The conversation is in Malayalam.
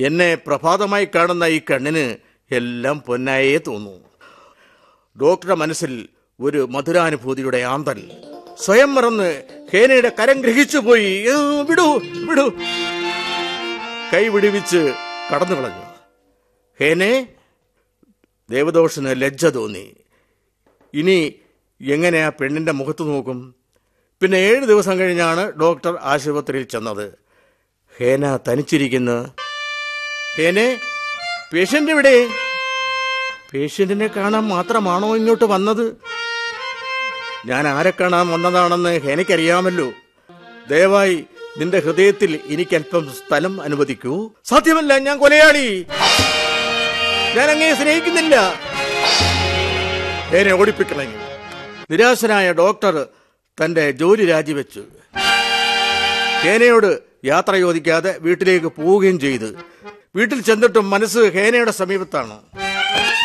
എന്നെ പ്രഭാതമായി കാണുന്ന ഈ കണ്ണിന് എല്ലാം പൊന്നായേ തോന്നൂ ഡോക്ടറുടെ മനസ്സിൽ ഒരു മധുരാനുഭൂതിയുടെ ആന്തൽ സ്വയം മറന്ന് ഹേനയുടെ കരം ഗ്രഹിച്ചു പോയി ഏ, വിടൂ വിടൂ കൈ വിടുവിച്ച് കടന്നു കളഞ്ഞു ഹേനെ ദേവദോഷന് ലജ്ജ തോന്നി ഇനി എങ്ങനെ ആ പെണ്ണിന്റെ മുഖത്ത് നോക്കും പിന്നെ ഏഴ് ദിവസം കഴിഞ്ഞാണ് ഡോക്ടർ ആശുപത്രിയിൽ ചെന്നത് ഹേന തനിച്ചിരിക്കുന്നു ഹേനെ പേഷ്യന്റ് എവിടെ പേഷ്യന്റിനെ കാണാൻ മാത്രമാണോ ഇങ്ങോട്ട് വന്നത് ഞാൻ ആരെ കാണാൻ വന്നതാണെന്ന് ഹേനയ്ക്കറിയാമല്ലോ ദയവായി നിന്റെ ഹൃദയത്തിൽ എനിക്കല്പം സ്ഥലം അനുവദിക്കൂ സാധ്യമല്ല ഞാൻ കൊലയാളി ഞാൻ അങ്ങേ സ്നേഹിക്കുന്നില്ല ഹേനെ ഓടിപ്പിക്കളഞ്ഞു നിരാശനായ ഡോക്ടർ തന്റെ ജോലി രാജിവെച്ചു ഹേനയോട് യാത്ര ചോദിക്കാതെ വീട്ടിലേക്ക് പോവുകയും ചെയ്തു വീട്ടിൽ ചെന്നിട്ടും മനസ്സ് ഹേനയുടെ സമീപത്താണ്